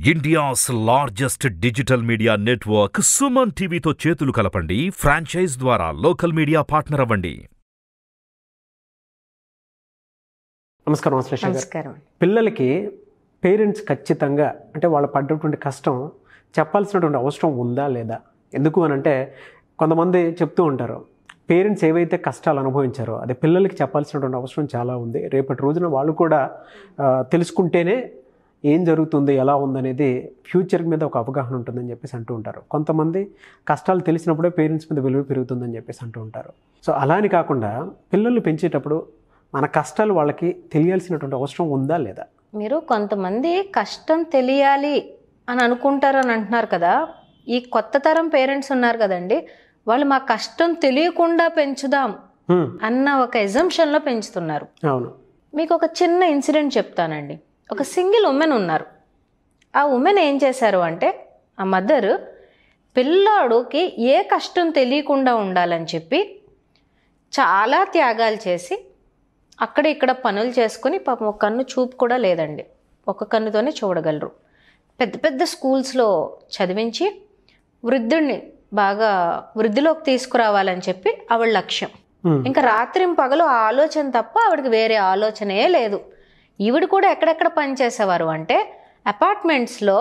India's largest digital media network Suman టీవీతో చేతులు కలపండి ఫ్రాంచైజ్ ద్వారా లోకల్ మీడియా పార్ట్నర్ అవ్వండి నమస్కారం శ్రేష గారు నమస్కారం పిల్లలకి పేరెంట్స్ ఖచ్చితంగా అంటే వాళ్ళు పడ్డటువంటి కష్టం చెప్పాల్సినటువంటి అవసరం ఉందా లేదా ఎందుకు అని అంటే కొంతమంది చెప్తూ ఉంటారు పేరెంట్స్ ఏవైతే కష్టాలు అనుభవించారో అది పిల్లలకి చెప్పాల్సినటువంటి అవసరం చాలా ఉంది రేపటి రోజున వాళ్ళు కూడా ఆ, తెలుసుకుంటేనే ఏం జరుగుతుంది ఎలా ఉందనేది ఫ్యూచర్ మీద ఒక అవగాహన ఉంటుందని చెప్పేసి అంటూ ఉంటారు కొంతమంది కష్టాలు తెలిసినప్పుడే పేరెంట్స్ మీద విలువ పెరుగుతుందని చెప్పేసి అంటూ ఉంటారు సో అలా అని కాకుండా పిల్లల్ని పెంచేటప్పుడు మన కష్టాలు వాళ్ళకి తెలియాల్సినటువంటి అవసరం ఉందా లేదా మీరు కొంతమంది కష్టం తెలియాలి అని అనుకుంటారు అని అంటున్నారు కదా ఈ కొత్త తరం పేరెంట్స్ ఉన్నారు కదండి వాళ్ళు మా కష్టం తెలియకుండా పెంచుదాం హ్మ్, అన్న ఒక ఎజంప్షన్లో పెంచుతున్నారు అవును మీకు ఒక చిన్న ఇన్సిడెంట్ చెప్తానండి ఒక సింగిల్ ఉమెన్ ఉన్నారు ఆ ఉమెన్ ఏం చేశారు అంటే ఆ మదర్ పిల్లాడుకి ఏ కష్టం తెలియకుండా ఉండాలని చెప్పి చాలా త్యాగాలు చేసి అక్కడ ఇక్కడ పనులు చేసుకుని పాపం ఒక కన్ను చూపు కూడా లేదండి ఒక కన్నుతోనే చూడగలరు పెద్ద పెద్ద స్కూల్స్లో చదివించి వృద్ధుడిని బాగా వృద్ధిలోకి తీసుకురావాలని చెప్పి ఆవిడ లక్ష్యం హ్మ్, ఇంకా రాత్రి పగలు ఆ ఆలోచన తప్ప ఆవిడకి వేరే ఆలోచనే లేదు ఈవిడ కూడా ఎక్కడెక్కడ పనిచేసేవారు అంటే అపార్ట్మెంట్స్లో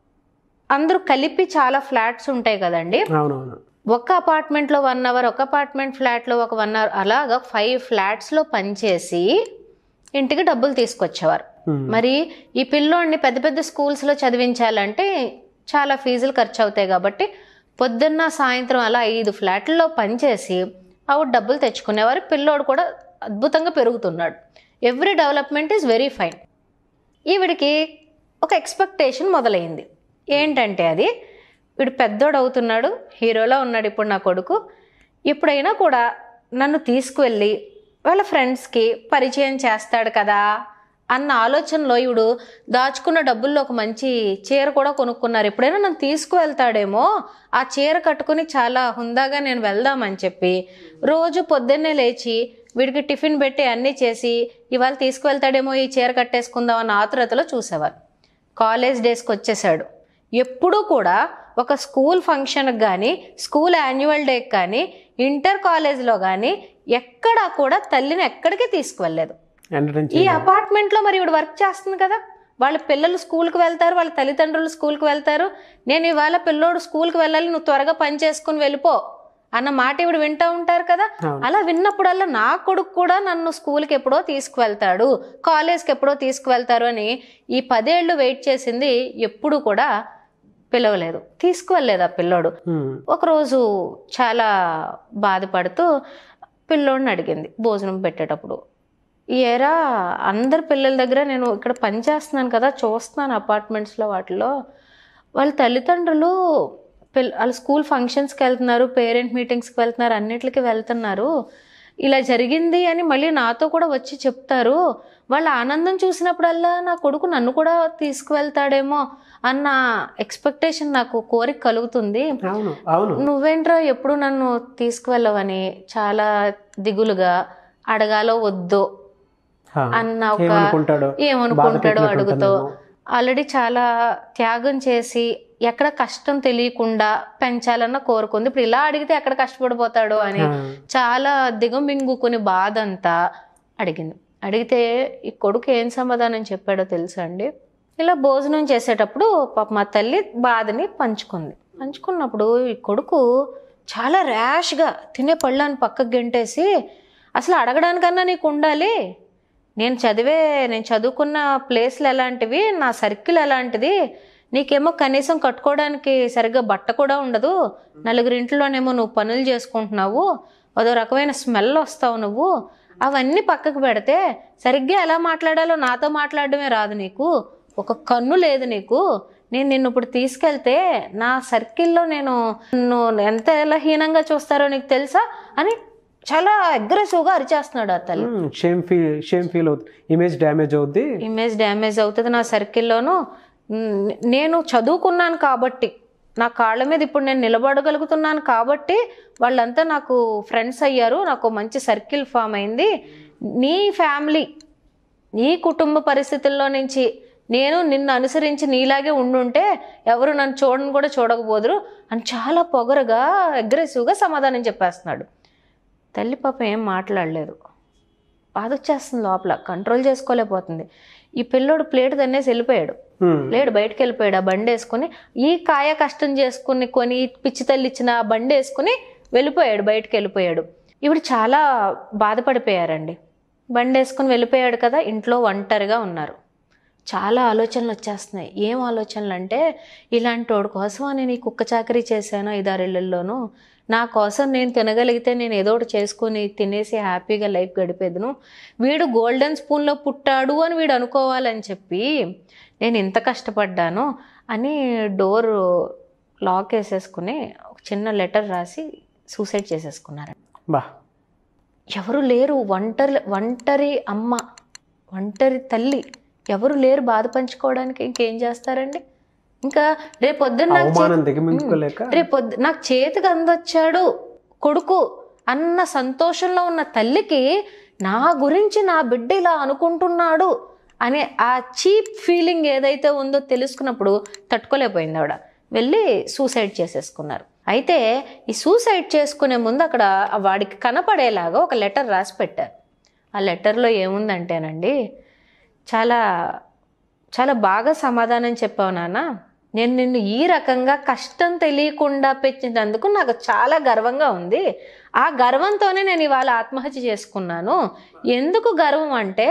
అందరూ కలిపి చాలా ఫ్లాట్స్ ఉంటాయి కదండి అవునవును ఒక అపార్ట్మెంట్లో వన్ అవర్ ఒక అపార్ట్మెంట్ ఫ్లాట్లో ఒక వన్ అవర్ అలాగా ఫైవ్ ఫ్లాట్స్లో పనిచేసి ఇంటికి డబ్బులు తీసుకొచ్చేవారు హ్మ్, మరి ఈ పిల్లోడిని పెద్ద పెద్ద స్కూల్స్లో చదివించాలంటే చాలా ఫీజులు ఖర్చు అవుతాయి కాబట్టి పొద్దున్న సాయంత్రం అలా ఐదు ఫ్లాట్లలో పనిచేసి ఆవిడ డబ్బులు తెచ్చుకునేవారు పిల్లోడు కూడా అద్భుతంగా పెరుగుతున్నాడు every development is very fine ఈవిడికి ఒక ఎక్స్పెక్టేషన్ మొదలైంది ఏంటంటే అది వీడు పెద్దోడు అవుతున్నాడు హీరోలా ఉన్నాడు ఇప్పుడు నా కొడుకు ఇప్పుడైనా కూడా నన్ను తీసుకువెళ్ళి వాళ్ళ ఫ్రెండ్స్కి పరిచయం చేస్తాడు కదా అన్న ఆలోచనలో ఈవిడు దాచుకున్న డబ్బుల్లో ఒక మంచి చీర కూడా కొనుక్కున్నారు ఎప్పుడైనా నన్ను తీసుకువెళ్తాడేమో ఆ చీర కట్టుకుని చాలా హుందాగా నేను వెళ్దామని చెప్పి రోజు పొద్దున్నే లేచి వీడికి టిఫిన్ పెట్టి అన్నీ చేసి ఇవాళ తీసుకువెళ్తాడేమో ఈ చీర కట్టేసుకుందాం అన్న ఆతురతలో చూసేవారు కాలేజ్ డేస్కి వచ్చేసాడు ఎప్పుడూ కూడా ఒక స్కూల్ ఫంక్షన్కి కానీ స్కూల్ యాన్యువల్ డేకి కానీ ఇంటర్ కాలేజ్లో కానీ ఎక్కడా కూడా తల్లిని ఎక్కడికి తీసుకువెళ్ళలేదు ఎంటర్టైన్ ఈ అపార్ట్మెంట్లో మరి ఇవిడ వర్క్ చేస్తుంది కదా వాళ్ళ పిల్లలు స్కూల్కి వెళ్తారు వాళ్ళ తల్లిదండ్రులు స్కూల్కి వెళ్తారు నేను ఇవాళ పిల్లోడు స్కూల్కి వెళ్ళాలి నువ్వు త్వరగా పని చేసుకుని వెళ్ళిపో అన్న మాట ఇవిడ వింటూ ఉంటారు కదా అవును. అలా విన్నప్పుడల్లా నా కొడుకు కూడా నన్ను స్కూల్కి ఎప్పుడో తీసుకువెళ్తాడు కాలేజ్కి ఎప్పుడో తీసుకువెళ్తారు అని ఈ పదేళ్ళు వెయిట్ చేసింది ఎప్పుడు కూడా పిలవలేదు తీసుకువెళ్ళలేదు ఆ పిల్లోడు హ్మ్, ఒకరోజు చాలా బాధపడుతూ పిల్లోడిని అడిగింది భోజనం పెట్టేటప్పుడు ఏరా అందరి పిల్లల దగ్గర నేను ఇక్కడ పని చేస్తున్నాను కదా చూస్తున్నాను అపార్ట్మెంట్స్లో వాటిలో వాళ్ళ తల్లిదండ్రులు పిల్ల వాళ్ళ స్కూల్ ఫంక్షన్స్కి వెళ్తున్నారు పేరెంట్ మీటింగ్స్కి వెళ్తున్నారు అన్నిటికి వెళ్తున్నారు ఇలా జరిగింది అని మళ్ళీ నాతో కూడా వచ్చి చెప్తారు వాళ్ళ ఆనందం చూసినప్పుడల్లా నా కొడుకు నన్ను కూడా తీసుకువెళ్తాడేమో అన్న ఎక్స్పెక్టేషన్ నాకు కోరిక కలుగుతుంది అవును అవును నువ్వేంట్రా ఎప్పుడు నన్ను తీసుకువెళ్ళవని చాలా దిగులుగా అడగాలో వద్దో హా, అన్న ఒక ఏమనుకుంటాడో ఏమనుకుంటాడో బాధ అడుగుతో పెట్టినట్టుంటానేమో. ఆల్రెడీ చాలా త్యాగం చేసి ఎక్కడ కష్టం తెలియకుండా పెంచాలన్న కోరుకుంది ఇప్పుడు ఇలా అడిగితే ఎక్కడ కష్టపడిపోతాడో అని హా, చాలా దిగమింగుకుని బాధ అంతా అడిగింది అడిగితే ఈ కొడుకు ఏం సమాధానం చెప్పాడో తెలుసా అండి ఇలా భోజనం చేసేటప్పుడు పాప మా తల్లి బాధని పంచుకుంది పంచుకున్నప్పుడు ఈ కొడుకు చాలా ర్యాష్గా తినే పళ్ళని పక్కకు గెంటేసి అసలు అడగడానికన్నా నీకు ఉండాలి నేను చదివే నేను చదువుకున్న ప్లేస్లు ఎలాంటివి నా సర్కిల్ ఎలాంటిది నీకేమో కనీసం కట్టుకోవడానికి సరిగ్గా బట్ట కూడా ఉండదు నలుగురింట్లోనేమో నువ్వు పనులు చేసుకుంటున్నావు అదో రకమైన స్మెల్ వస్తావు నువ్వు అవన్నీ పక్కకు పెడితే సరిగ్గా ఎలా మాట్లాడాలో నాతో మాట్లాడడమే రాదు నీకు ఒక కన్ను లేదు నీకు నేను నిన్ను ఇప్పుడు తీసుకెళ్తే నా సర్కిల్లో నేను నిన్ను ఎంత ఎలా హీనంగా చూస్తారో నీకు తెలుసా అని చాలా అగ్రెసివ్గా అరిచేస్తున్నాడు ఆ తల్లి హ్మ్, షేమ్ ఫీల్ షేమ్ ఫీల్ అవుతుంది ఇమేజ్ డ్యామేజ్ అవుద్ది ఇమేజ్ డ్యామేజ్ అవుతుంది నా సర్కిల్లోను న్- నేను చదువుకున్నాను కాబట్టి నా కాళ్ళ మీద ఇప్పుడు నేను నిలబడగలుగుతున్నాను కాబట్టి వాళ్ళంతా నాకు ఫ్రెండ్స్ అయ్యారు నాకు మంచి సర్కిల్ ఫామ్ అయింది నీ ఫ్యామిలీ నీ కుటుంబ పరిస్థితుల్లో నుంచి నేను నిన్ను అనుసరించి నీలాగే ఉండుంటే ఎవరు నన్ను చూడని కూడా చూడకపోదురు అని చాలా పొగరుగా అగ్రెసివ్గా సమాధానం చెప్పేస్తున్నాడు తల్లి పాప ఏం మాట్లాడలేదు బాధ వచ్చేస్తుంది లోపల కంట్రోల్ చేసుకోలేకపోతుంది ఈ పిల్లోడు ప్లేట్ తన్నేసి వెళ్ళిపోయాడు హ్మ్. లేడు బయటకు వెళ్ళిపోయాడు ఆ బండి వేసుకుని ఈ కాయ కష్టం చేసుకుని కొని పిచ్చి తల్లి ఇచ్చిన ఆ బండి వేసుకుని వెళ్ళిపోయాడు బయటకు వెళ్ళిపోయాడు ఇప్పుడు చాలా బాధపడిపోయారండి బండి వేసుకుని వెళ్ళిపోయాడు కదా ఇంట్లో ఒంటరిగా ఉన్నారు చాలా ఆలోచనలు వచ్చేస్తున్నాయి ఏం ఆలోచనలు అంటే ఇలాంటి వాడి కోసం నేను ఈ కుక్క చాకరీ చేశాను ఐదారేళ్లలోనూ నా కోసం నేను తినగలిగితే నేను ఏదో ఒకటి చేసుకుని తినేసి హ్యాపీగా లైఫ్ గడిపేదును వీడు గోల్డెన్ స్పూన్లో పుట్టాడు అని వీడు అనుకోవాలని చెప్పి నేను ఇంత కష్టపడ్డాను అని డోర్ లాక్ వేసేసుకుని ఒక చిన్న లెటర్ రాసి సూసైడ్ చేసేసుకున్నారు బా ఎవరు లేరు ఒంటరి ఒంటరి అమ్మ ఒంటరి తల్లి ఎవరు లేరు బాధ పంచుకోవడానికి ఇంకేం చేస్తారండి ఇంకా రేపొద్దున నాకు చే- అవమానం దిగమించుకోలేక రేపొద్దు నాకు చేతికి అందొచ్చాడు కొడుకు అన్న సంతోషంలో ఉన్న తల్లికి నా గురించి నా బిడ్డ ఇలా అనుకుంటున్నాడు అనే ఆ చీప్ ఫీలింగ్ ఏదైతే ఉందో తెలుసుకున్నప్పుడు తట్టుకోలేకపోయింది ఆవిడ వెళ్ళి సూసైడ్ చేసేసుకున్నారు అయితే ఈ సూసైడ్ చేసుకునే ముందు అక్కడ వాడికి కనపడేలాగా ఒక లెటర్ రాసి పెట్టారు ఆ లెటర్లో ఏముందంటేనండి చాలా చాలా బాగా సమాధానం చెప్పావు నాన్న నేను నిన్ను ఈ రకంగా కష్టం తెలియకుండా పెంచినందుకు నాకు చాలా గర్వంగా ఉంది ఆ గర్వంతోనే నేను ఇవాళ ఆత్మహత్య చేసుకున్నాను ఎందుకు గర్వం అంటే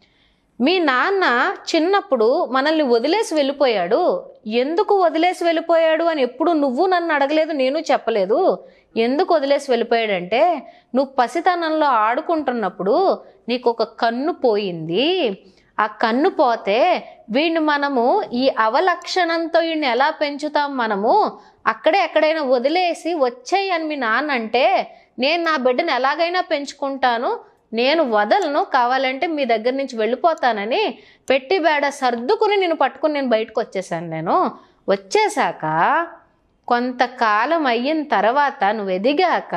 మీ నాన్న చిన్నప్పుడు మనల్ని వదిలేసి వెళ్ళిపోయాడు ఎందుకు వదిలేసి వెళ్ళిపోయాడు అని ఎప్పుడు నువ్వు నన్ను అడగలేదు నేను చెప్పలేదు ఎందుకు వదిలేసి వెళ్ళిపోయాడంటే నువ్వు పసితనంలో ఆడుకుంటున్నప్పుడు నీకు ఒక కన్ను పోయింది ఆ కన్ను పోతే వీడిని మనము ఈ అవలక్షణంతో వీడిని ఎలా పెంచుతాం మనము అక్కడే ఎక్కడైనా వదిలేసి వచ్చేయి అని మీ నాన్న అంటే నేను నా బిడ్డను ఎలాగైనా పెంచుకుంటాను నేను వదలను కావాలంటే మీ దగ్గర నుంచి వెళ్ళిపోతానని పెట్టి బేడ సర్దుకుని నేను పట్టుకుని నేను బయటకు వచ్చేసాను నేను వచ్చేసాక కొంతకాలం అయిన తర్వాత నువ్వు ఎదిగాక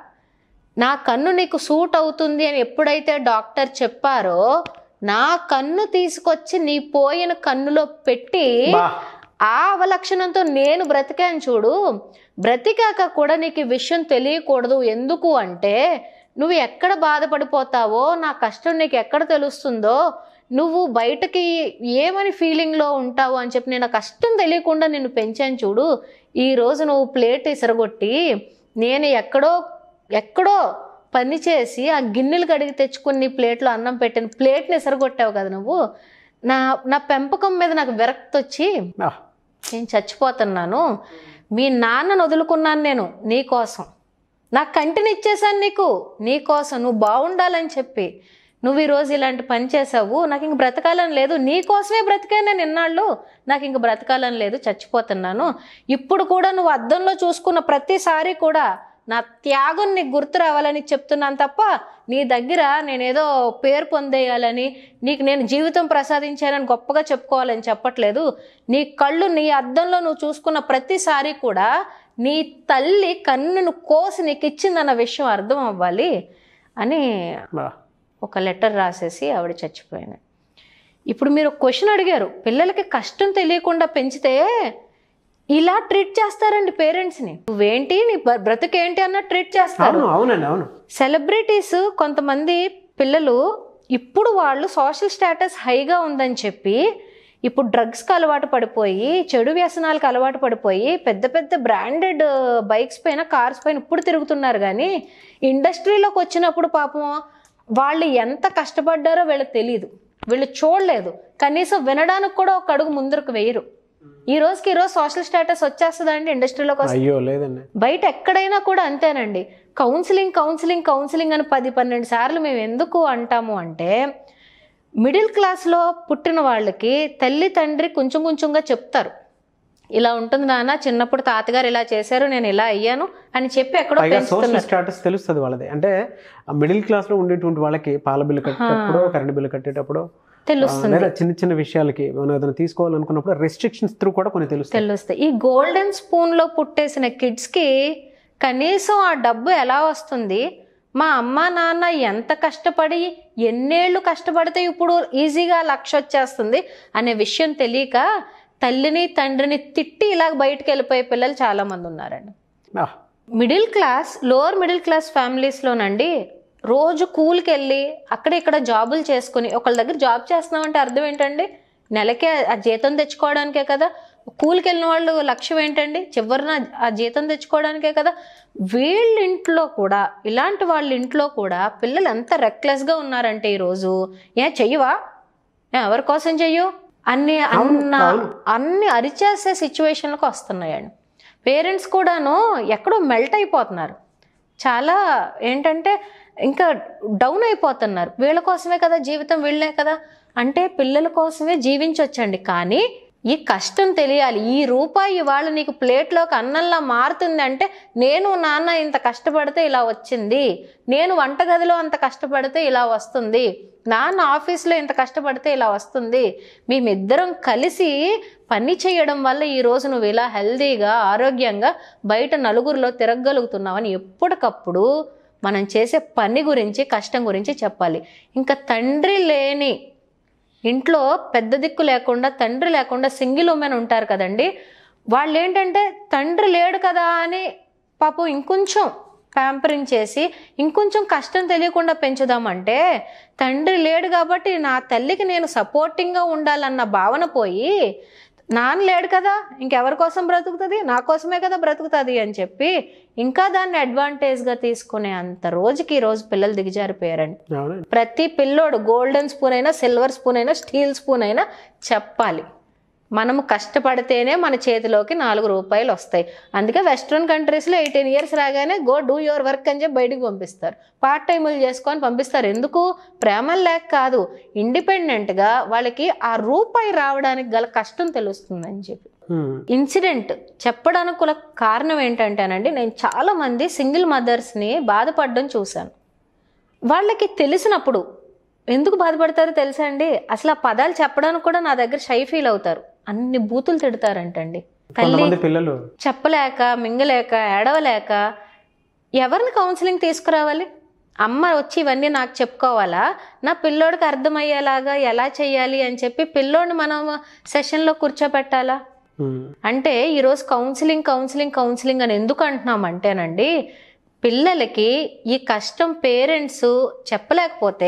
నా కన్ను నీకు సూట్ అవుతుంది అని ఎప్పుడైతే డాక్టర్ చెప్పారో నా కన్ను తీసుకొచ్చి నీ పోయిన కన్నులో పెట్టి బా ఆ అవలక్షణంతో నేను బ్రతికాను చూడు బ్రతికాక కూడా నీకు ఈ విషయం తెలియకూడదు ఎందుకు అంటే నువ్వు ఎక్కడ బాధపడిపోతావో నా కష్టం నీకు ఎక్కడ తెలుస్తుందో నువ్వు బయటకి ఏమని ఫీలింగ్లో ఉంటావు అని చెప్పి నేను ఆ కష్టం తెలియకుండా నిన్ను పెంచాను చూడు ఈ రోజు నువ్వు ప్లేట్ ఇసరగొట్టి నేను ఎక్కడో ఎక్కడో పని చేసి ఆ గిన్నెలు కడిగి తెచ్చుకుని నీ ప్లేట్లో అన్నం పెట్టిన ప్లేట్ని ఇసరగొట్టావు కదా నువ్వు నా నా పెంపకం మీద నాకు విరక్తి వచ్చి బా నేను చచ్చిపోతున్నాను మీ నాన్నను వదులుకున్నాను నేను నీ కోసం నా కంటిని ఇచ్చేసాను నీకు నీ కోసం నువ్వు బాగుండాలని చెప్పి నువ్వు ఈరోజు ఇలాంటి పని చేసావు నాకు ఇంక బ్రతకాలని లేదు నీ కోసమే బ్రతికాను నేను ఇన్నాళ్ళు నాకు ఇంక బ్రతకాలని లేదు చచ్చిపోతున్నాను ఇప్పుడు కూడా నువ్వు అద్దంలో చూసుకున్న ప్రతిసారి కూడా నా త్యాగం నీకు గుర్తు రావాలని చెప్తున్నాను తప్ప నీ దగ్గర నేనేదో పేరు పొందేయాలని నీకు నేను జీవితం ప్రసాదించానని గొప్పగా చెప్పుకోవాలని చెప్పట్లేదు నీ కళ్ళు నీ అద్దంలో నువ్వు చూసుకున్న ప్రతిసారి కూడా నీ తల్లి కన్నును కోసి నీకు ఇచ్చిందన్న విషయం అర్థం అవ్వాలి అని బా ఒక లెటర్ రాసేసి ఆవిడ చచ్చిపోయింది ఇప్పుడు మీరు క్వశ్చన్ అడిగారు పిల్లలకి కష్టం తెలియకుండా పెంచితే ఇలా ట్రీట్ చేస్తారండి పేరెంట్స్ని నువ్వేంటి నీ బ్ర- బ్రతుకేంటి అన్న ట్రీట్ చేస్తారు అవును అవునండి అవును సెలబ్రిటీస్ కొంతమంది పిల్లలు ఇప్పుడు వాళ్ళు సోషల్ స్టేటస్ హైగా ఉందని చెప్పి ఇప్పుడు డ్రగ్స్కి అలవాటు పడిపోయి చెడు వ్యసనాలకు అలవాటు పడిపోయి పెద్ద పెద్ద బ్రాండెడ్ బైక్స్ పైన కార్స్ పైన ఇప్పుడు తిరుగుతున్నారు కానీ ఇండస్ట్రీలోకి వచ్చినప్పుడు పాపం వాళ్ళు ఎంత కష్టపడ్డారో వీళ్ళకి తెలియదు వీళ్ళు చూడలేదు కనీసం వినడానికి కూడా ఒక అడుగు ముందరకు వేయరు ఈ రోజుకి ఈ రోజు సోషల్ స్టేటస్ వచ్చేస్తుందండి ఇండస్ట్రీలోకి వస్తే అయ్యో లేదండి బయట ఎక్కడైనా కూడా అంతేనండి కౌన్సిలింగ్ కౌన్సిలింగ్ కౌన్సిలింగ్ అని పది పన్నెండు సార్లు మేము ఎందుకు అంటాము అంటే మిడిల్ క్లాస్లో పుట్టిన వాళ్ళకి తల్లి తండ్రి కొంచెం కొంచెంగా చెప్తారు ఇలా ఉంటుంది నాన్న చిన్నప్పుడు తాతగారు ఇలా చేశారు నేను ఇలా అయ్యాను అని చెప్పి ఎక్కడో పైగా సోషల్ పెంచుతున్నారు స్టాటస్ తెలుస్తుంది వాళ్ళది అంటే ఆ మిడిల్ క్లాస్ లో ఉండేటువంటి వాళ్ళకి పాల బిల్లు కట్టేటప్పుడు కరెంట్ బిల్లు కట్టేటప్పుడు ఆ, తెలుస్తుంది లేదా చిన్న చిన్న విషయాలకి మనం ఏదైనా తీసుకోవాలనుకున్నప్పుడు రెస్ట్రిక్షన్స్ త్రూ కూడా కొన్ని తెలుస్తాయి తెలుస్తాయి ఈ గోల్డెన్ స్పూన్లో పుట్టేసిన కిడ్స్కి కనీసం ఆ డబ్బు ఎలా వస్తుంది మా అమ్మ నాన్న ఎంత కష్టపడి ఎన్నేళ్ళు కష్టపడితే ఇప్పుడు ఈజీగా లక్ష వచ్చేస్తుంది అనే విషయం తెలియక తల్లిని తండ్రిని తిట్టి ఇలా బయటకు వెళ్ళిపోయే పిల్లలు చాలామంది ఉన్నారండి ఆ, middle class lower middle class ఫ్యామిలీస్లోనండి రోజు కూలికి వెళ్ళి అక్కడ ఇక్కడ జాబులు చేసుకుని ఒకళ్ళ దగ్గర జాబ్ చేస్తున్నామంటే అర్థం ఏంటండి నెలకే ఆ జీతం తెచ్చుకోవడానికే కదా కూలికి వెళ్ళిన వాళ్ళు లక్ష్యం ఏంటండి చివరిన ఆ జీతం తెచ్చుకోవడానికే కదా వీళ్ళ ఇంట్లో కూడా ఇలాంటి వాళ్ళ ఇంట్లో కూడా పిల్లలు ఎంత రెక్లెస్గా ఉన్నారంటే ఈరోజు ఏ చెయ్యవా ఏ, ఎవరి కోసం చెయ్యు అన్ని అన్న అవును. అన్ని అరిచేసే సిచ్యువేషన్లకు వస్తున్నాయండి పేరెంట్స్ కూడాను ఎక్కడో మెల్ట్ అయిపోతున్నారు చాలా ఏంటంటే ఇంకా డౌన్ అయిపోతున్నారు వీళ్ళ కోసమే కదా జీవితం వీళ్ళే కదా అంటే పిల్లల కోసమే జీవించవచ్చండి కానీ ఈ కష్టం తెలియాలి ఈ రూపాయి ఇవాళ నీకు ప్లేట్లోకి అన్నంలా మారుతుంది అంటే నేను నాన్న ఇంత కష్టపడితే ఇలా వచ్చింది నేను వంటగదిలో అంత కష్టపడితే ఇలా వస్తుంది నాన్న ఆఫీస్లో ఇంత కష్టపడితే ఇలా వస్తుంది మేమిద్దరం కలిసి పని చేయడం వల్ల ఈ రోజు నువ్వు ఇలా హెల్దీగా ఆరోగ్యంగా బయట నలుగురిలో తిరగగలుగుతున్నావని ఎప్పటికప్పుడు మనం చేసే పని గురించి కష్టం గురించి చెప్పాలి ఇంకా తండ్రి లేని ఇంట్లో పెద్ద దిక్కు లేకుండా తండ్రి లేకుండా సింగిల్ ఉమెన్ ఉంటారు కదండి వాళ్ళు ఏంటంటే తండ్రి లేడు కదా అని పాపం ఇంకొంచెం ప్యాంపరింగ్ చేసి ఇంకొంచెం కష్టం తెలియకుండా పెంచుదామంటే తండ్రి లేడు కాబట్టి నా తల్లికి నేను సపోర్టింగ్గా ఉండాలన్న భావన పోయి నాన్న లేడు కదా ఇంకెవరి కోసం బ్రతుకుతుంది నా కోసమే కదా బ్రతుకుతుంది అని చెప్పి ఇంకా దాన్ని అడ్వాంటేజ్గా తీసుకునే అంత రోజుకి ఈ రోజు పిల్లలు దిగజారిపోయారండి అవునండి ప్రతి పిల్లోడు గోల్డెన్ స్పూన్ అయినా సిల్వర్ స్పూన్ అయినా స్టీల్ స్పూన్ అయినా చెప్పాలి మనము కష్టపడితేనే మన చేతిలోకి నాలుగు రూపాయలు వస్తాయి అందుకే వెస్ట్రన్ కంట్రీస్లో ఎయిటీన్ ఇయర్స్ రాగానే గో డూ యువర్ వర్క్ అని చెప్పి బయటికి పంపిస్తారు పార్ట్ టైములు చేసుకొని పంపిస్తారు ఎందుకు ప్రేమ లేక కాదు ఇండిపెండెంట్గా వాళ్ళకి ఆ రూపాయి రావడానికి గల కష్టం తెలుస్తుందని చెప్పి ఉమ్, ఇన్సిడెంట్ చెప్పడానికి గల కారణం ఏంటంటేనండి నేను చాలా మంది సింగిల్ మదర్స్ని బాధపడడం చూశాను వాళ్ళకి తెలిసినప్పుడు ఎందుకు బాధపడతారో తెలుసా అండి అసలు ఆ పదాలు చెప్పడానికి కూడా నా దగ్గర షై ఫీల్ అవుతారు అన్ని బూతులు తిడతారంటండి తల్లి కొంతమంది పిల్లలు చెప్పలేక మింగలేక ఏడవలేక ఎవరిని కౌన్సిలింగ్ తీసుకురావాలి అమ్మ వచ్చి ఇవన్నీ నాకు చెప్పుకోవాలా నా పిల్లోడికి అర్థమయ్యేలాగా ఎలా చేయాలి అని చెప్పి పిల్లోడిని మనం సెషన్లో కూర్చోపెట్టాలా ఉమ్, అంటే ఈరోజు కౌన్సిలింగ్ కౌన్సిలింగ్ కౌన్సిలింగ్ అని ఎందుకు అంటున్నామంటేనండి పిల్లలకి ఈ కష్టం పేరెంట్స్ చెప్పలేకపోతే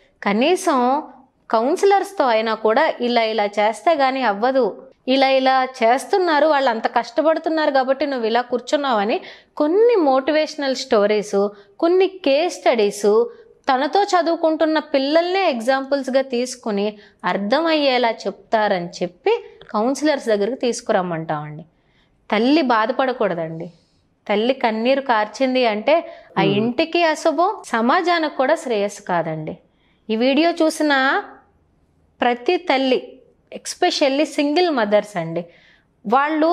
కనీసం కౌన్సిలర్స్తో అయినా కూడా ఇలా ఇలా చేస్తే కానీ అవ్వదు ఇలా ఇలా చేస్తున్నారు వాళ్ళు అంత కష్టపడుతున్నారు కాబట్టి నువ్వు ఇలా కూర్చున్నావని కొన్ని మోటివేషనల్ స్టోరీస్ కొన్ని కేస్ స్టడీస్ తనతో చదువుకుంటున్న పిల్లల్నే ఎగ్జాంపుల్స్గా తీసుకుని అర్థమయ్యేలా చెప్తారని చెప్పి కౌన్సిలర్స్ దగ్గరికి తీసుకురమ్మంటామండి తల్లి బాధపడకూడదండి తల్లి కన్నీరు కార్చింది అంటే ఆ ఇంటికి అశుభం సమాజానికి కూడా శ్రేయస్సు కాదండి ఈ వీడియో చూసిన ప్రతి తల్లి ఎక్స్పెషల్లీ సింగిల్ మదర్స్ అండి వాళ్ళు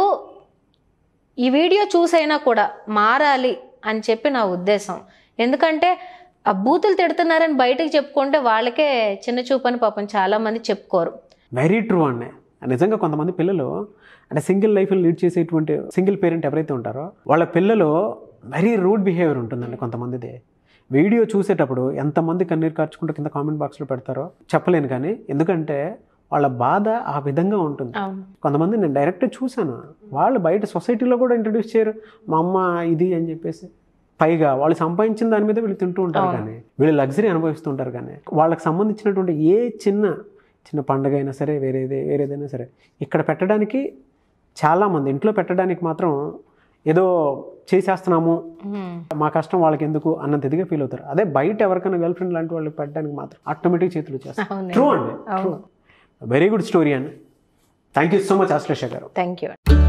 ఈ వీడియో చూసైనా కూడా మారాలి అని చెప్పి నా ఉద్దేశం ఎందుకంటే ఆ బూతులు తిడుతున్నారని బయటకు చెప్పుకుంటే వాళ్ళకే చిన్న చూపని పాపం చాలామంది చెప్పుకోరు వెరీ ట్రూ అండి నిజంగా కొంతమంది పిల్లలు అంటే సింగిల్ లైఫ్ లీడ్ చేసేటువంటి సింగిల్ పేరెంట్ ఎవరైతే ఉంటారో వాళ్ళ పిల్లలు వెరీ రూడ్ బిహేవియర్ ఉంటుందండి కొంతమందిది వీడియో చూసేటప్పుడు ఎంతమంది కన్నీరు కార్చుకుంటూ కింద కామెంట్ బాక్స్లో పెడతారో చెప్పలేను కానీ ఎందుకంటే వాళ్ళ బాధ ఆ విధంగా ఉంటుంది అవును కొంతమంది నేను డైరెక్ట్ చూశాను వాళ్ళు బయట సొసైటీలో కూడా ఇంట్రడ్యూస్ చేయరు మా అమ్మ ఇది అని చెప్పేసి పైగా వాళ్ళు సంపాదించిన దాని మీద వీళ్ళు తింటూ ఉంటారు అవును. కానీ వీళ్ళు లగ్జరీ అనుభవిస్తుంటారు కానీ వాళ్ళకి సంబంధించినటువంటి ఏ చిన్న చిన్న పండగ అయినా సరే వేరేది వేరేదైనా సరే ఇక్కడ పెట్టడానికి చాలామంది ఇంట్లో పెట్టడానికి మాత్రం ఏదో చేసేస్తున్నాము ఉమ్. మా కష్టం వాళ్ళకి ఎందుకు అన్నంత ఇదిగా ఫీల్ అవుతారు అదే బయట ఎవరికైనా గర్ల్ ఫ్రెండ్ లాంటి వాళ్ళకి పెట్టడానికి మాత్రం ఆటోమేటిక్ చేతులు చేస్తారు అవునండి. ట్రూ అండి ట్రూ వెరీ గుడ్ స్టోరీ అండి thank you so much Ashlesha గారు థ్యాంక్ యూ